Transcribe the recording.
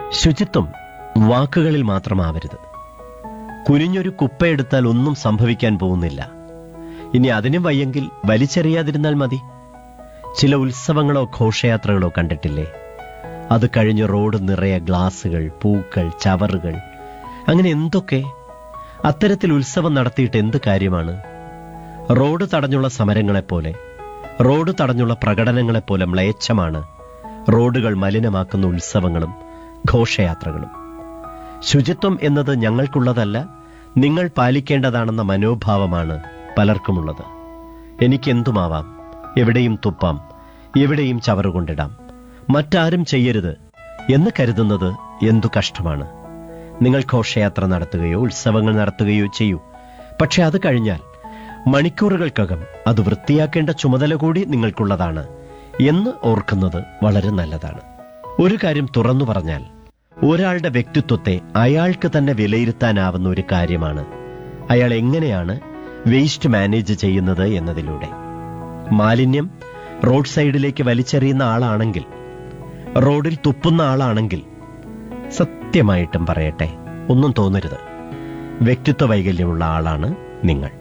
ശുചിത്വം വാക്കുകളിൽ മാത്രമാവരുത് കുനിഞ്ഞൊരു കുപ്പയെടുത്താൽ ഒന്നും സംഭവിക്കാൻ പോകുന്നില്ല ഇനി അതിനും വയ്യെങ്കിൽ വലിച്ചെറിയാതിരുന്നാൽ മതി ചില ഉത്സവങ്ങളോ ഘോഷയാത്രകളോ കണ്ടിട്ടില്ലേ അത് കഴിഞ്ഞ് റോഡ് നിറയെ ഗ്ലാസുകൾ പൂക്കൾ ചവറുകൾ അങ്ങനെ എന്തൊക്കെ അത്തരത്തിൽ ഉത്സവം നടത്തിയിട്ട് എന്ത് കാര്യമാണ് റോഡ് തടഞ്ഞുള്ള സമരങ്ങളെപ്പോലെ റോഡ് തടഞ്ഞുള്ള പ്രകടനങ്ങളെപ്പോലെ മ്ലേച്ഛമാണ് റോഡുകൾ മലിനമാക്കുന്ന ഉത്സവങ്ങളും ഘോഷയാത്രകളും ശുചിത്വം എന്നത് ഞങ്ങൾക്കുള്ളതല്ല നിങ്ങൾ പാലിക്കേണ്ടതാണെന്ന മനോഭാവമാണ് പലർക്കുമുള്ളത് എനിക്കെന്തുമാവാം എവിടെയും തുപ്പാം എവിടെയും ചവറുകൊണ്ടിടാം മറ്റാരും ചെയ്യരുത് എന്ന് കരുതുന്നത് എന്തു കഷ്ടമാണ് നിങ്ങൾ ഘോഷയാത്ര നടത്തുകയോ ഉത്സവങ്ങൾ നടത്തുകയോ ചെയ്യൂ പക്ഷെ അത് കഴിഞ്ഞാൽ മണിക്കൂറുകൾക്കകം അത് വൃത്തിയാക്കേണ്ട ചുമതല കൂടി നിങ്ങൾക്കുള്ളതാണ് എന്ന് ഓർക്കുന്നത് വളരെ നല്ലതാണ് ഒരു കാര്യം തുറന്നു പറഞ്ഞാൽ ഒരാളുടെ വ്യക്തിത്വത്തെ അയാൾക്ക് തന്നെ വിലയിരുത്താനാവുന്ന ഒരു കാര്യമാണ് അയാൾ എങ്ങനെയാണ് വേസ്റ്റ് മാനേജ് ചെയ്യുന്നത് എന്നതിലൂടെ മാലിന്യം റോഡ് സൈഡിലേക്ക് വലിച്ചെറിയുന്ന ആളാണെങ്കിൽ റോഡിൽ തുപ്പുന്ന ആളാണെങ്കിൽ സത്യമായിട്ടും പറയട്ടെ ഒന്നും തോന്നരുത് വ്യക്തിത്വ വൈകല്യമുള്ള ആളാണ് നിങ്ങൾ